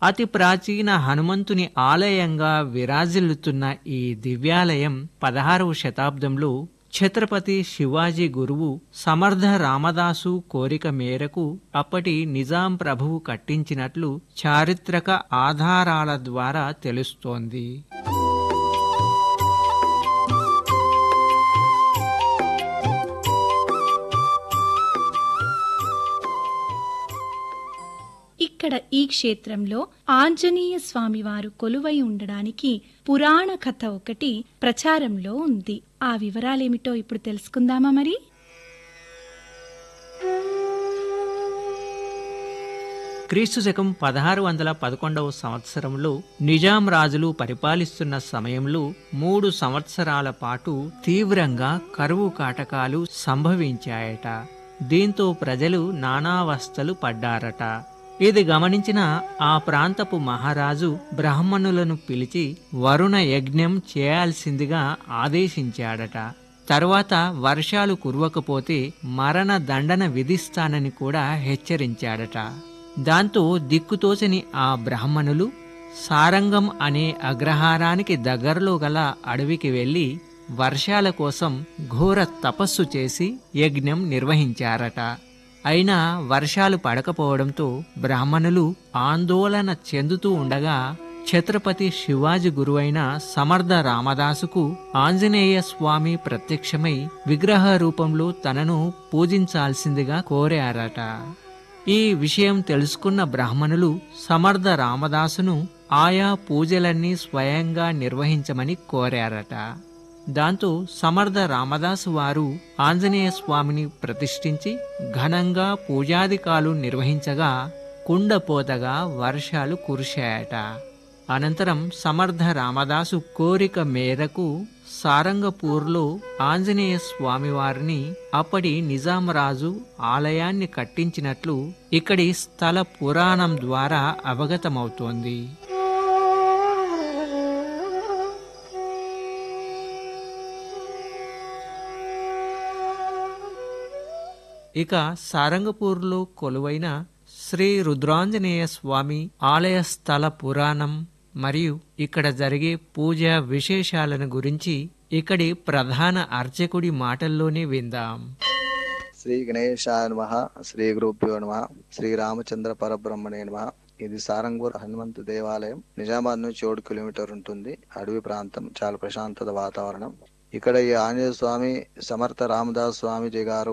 అతి ప్రాచీన హనుమంతుని ఆలయంగా విరాజిల్లుతున్న ఈ దివ్యాలయం పదహారవ శతాబ్దంలో ఛత్రపతి శివాజీ గురువు సమర్థ రామదాసు కోరిక మేరకు అప్పటి నిజాం ప్రభువు కట్టించినట్లు చారిత్రక ఆధారాల ద్వారా తెలుస్తోంది ఇక్కడ ఈ క్షేత్రంలో ఆంజనేయ స్వామివారు కొలువై ఉండడానికి పురాణ కథ ఒకటి ప్రచారంలో ఉంది ఆ వివరాలేమిటో ఇప్పుడు తెలుసుకుందామా మరి క్రీస్తు శకం పదహారు వందల పదకొండవ సంవత్సరంలో నిజాం రాజులు పరిపాలిస్తున్న సమయంలో మూడు సంవత్సరాల పాటు తీవ్రంగా కరువు కాటకాలు సంభవించాయట దీంతో ప్రజలు నానావస్థలు పడ్డారట ఇది గమనించిన ఆ ప్రాంతపు మహారాజు బ్రాహ్మణులను పిలిచి వరుణ యజ్ఞం చేయాల్సిందిగా ఆదేశించాడట తర్వాత వర్షాలు కురవకపోతే మరణ దండన విధిస్తానని కూడా హెచ్చరించాడట దాంతో దిక్కుతోచని ఆ బ్రాహ్మణులు సారంగం అనే అగ్రహారానికి దగ్గరలో గల అడవికి వెళ్లి వర్షాల కోసం ఘోర తపస్సు చేసి యజ్ఞం నిర్వహించారట అయినా వర్షాలు పడకపోవడంతో బ్రాహ్మణులు ఆందోళన చెందుతూ ఉండగా ఛత్రపతి శివాజీ గురువైన సమర్థ రామదాసుకు ఆంజనేయ స్వామి ప్రత్యక్షమై విగ్రహ రూపంలో తనను పూజించాల్సిందిగా కోరారట ఈ విషయం తెలుసుకున్న బ్రాహ్మణులు సమర్థ రామదాసును ఆయా పూజలన్నీ స్వయంగా నిర్వహించమని కోరారట దాంతో సమర్థ రామదాసు వారు ఆంజనేయ స్వామిని ప్రతిష్ఠించి ఘనంగా పూజాదికాలు నిర్వహించగా కుండపోతగా వర్షాలు కురిశాయట అనంతరం సమర్థ రామదాసు కోరిక మేరకు సారంగపూర్లో ఆంజనేయ స్వామివారిని అప్పటి నిజాం రాజు ఆలయాన్ని కట్టించినట్లు ఇక్కడి స్థల పురాణం ద్వారా అవగతమవుతోంది ఇక సారంగపూర్లో కొలువైన శ్రీ రుద్రాంజనేయ స్వామి ఆలయ స్థల పురాణం మరియు ఇక్కడ జరిగే పూజా విశేషాలను గురించి ఇక్కడి ప్రధాన అర్చకుడి మాటల్లోనే విందాం శ్రీ గణేశాయ నమ శ్రీ గురుభ్యో నమ శ్రీ రామచంద్ర పరబ్రహ్మణే నమ ఇది సారంగూర్ హనుమంతు దేవాలయం నిజామాబాద్ నుంచి ఏడు కిలోమీటర్ ఉంటుంది అడవి ప్రాంతం చాలా ప్రశాంతత వాతావరణం ఇక్కడ ఈ ఆంజనేయ స్వామి సమర్థ రామదాస్ స్వామిజీ గారు